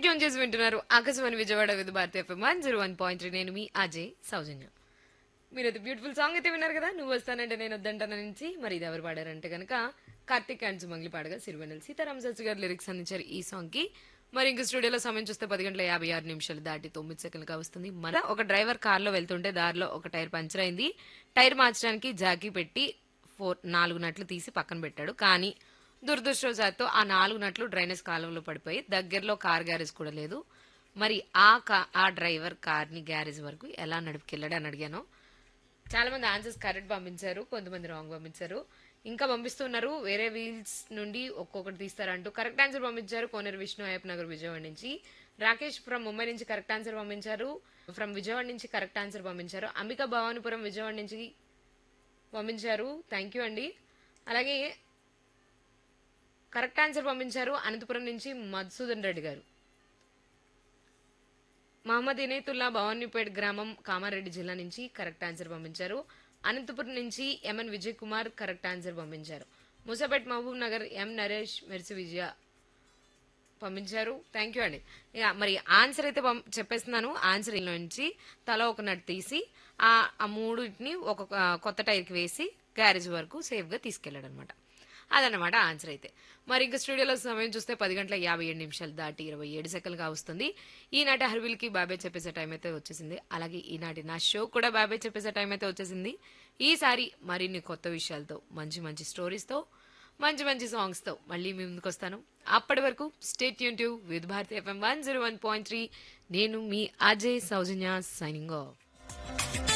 tune చేసి వింటున్నారు Akashvani Vijayawada Vividh Bharati FM one zero one point three నేను మీ అజయ్ సౌజన్య మీరు అయితే బ్యూటిఫుల్ సాంగ్ అయితే విన్నారు కదా నువ్వు వస్తానంటే నేను వద్దంటాను నుంచి మరి ఇది ఎవరు పాడారంటే కనుక కార్తిక్ అండ్ సుమంగ్లి పాడగా సిరివెన్నెల సీతారామ శాస్త్రి గారు లిరిక్స్ అందించారు ఈ సాంగ్ కి మరి ఇంక స్టూడియోలో సమయం చూస్తే పది గంటల యాభై ఆరు నిమిషాలు దాటి తొమ్మిది సెకండ్లుగా వస్తుంది మన ఒక డ్రైవర్ కార్లో వెళ్తుంటే దారిలో ఒక టైర్ పంచర్ అయింది టైర్ మార్చడానికి జాకీ పెట్టి ఫోర్ నాలుగు నట్లు తీసి పక్కన పెట్టాడు కానీ దురదృష్టవశాత్తు ఆ నాలుగు నట్లు డ్రైనేజ్ కాలువలో పడిపోయి దగ్గరలో కార్ గ్యారేజ్ కూడా లేదు మరి ఆ కా ఆ డ్రైవర్ కార్ని గ్యారేజ్ వరకు ఎలా నడుపుకెళ్ళాడు అని అడిగాను చాలా మంది ఆన్సర్స్ కరెక్ట్ పంపించారు కొంతమంది రాంగ్ పంపించారు ఇంకా పంపిస్తున్నారు వేరే వీల్స్ నుండి ఒక్కొక్కటి తీస్తారంటూ కరెక్ట్ ఆన్సర్ పంపించారు కోనేరు విష్ణు అయ్యప్ప నగర్ విజయవాడ నుంచి రాకేష్ ఫ్రమ్ ముంబై నుంచి కరెక్ట్ ఆన్సర్ పంపించారు ఫ్రమ్ విజయవాడ నుంచి కరెక్ట్ ఆన్సర్ పంపించారు అంబికా భవానిపురం విజయవాడ నుంచి పంపించారు థ్యాంక్ యూ అండి అలాగే కరెక్ట్ ఆన్సర్ పంపించారు అనంతపురం నుంచి మధుసూదన్ రెడ్డి గారు మహమ్మద్ ఇనేతుల్లా భవానీపేట్ గ్రామం కామారెడ్డి జిల్లా నుంచి కరెక్ట్ ఆన్సర్ పంపించారు అనంతపురం నుంచి M N Vijay Kumar correct answer పంపించారు Musapet Mahbubnagar M Naresh Mercy Vijaya పంపించారు థ్యాంక్ యూ అండి ఇక మరి ఆన్సర్ అయితే పం- చెప్పేస్తున్నాను ఆన్సర్ నుంచి తల ఒక నట్ తీసి ఆ ఆ మూడుని ఒక ఆ, కొత్త టైర్కి వేసి గ్యారేజ్ వరకు సేఫ్గా తీసుకెళ్ళాడు అనమాట అదన్నమాట ఆన్సర్ అయితే మరి ఇంకా స్టూడియోలో సమయం చూస్తే పది గంటల యాభై ఏడు నిమిషాలు దాటి ఇరవై ఏడు సెకండ్లుగా వస్తుంది ఈనాటి హర్విల్కి బాబాయ్ చెప్పేసే టైం అయితే వచ్చేసింది అలాగే ఈనాటి నా షో కూడా బాబాయ్ చెప్పేసే టైం అయితే వచ్చేసింది ఈసారి మరిన్ని కొత్త విషయాలతో మంచి మంచి స్టోరీస్తో మంచి మంచి సాంగ్స్తో మళ్ళీ మీ ముందుకు వస్తాను అప్పటి వరకు stay tuned with Bharati FM one zero one point three నేను మీ అజయ్ సౌజన్య సైనింగ్ ఆఫ్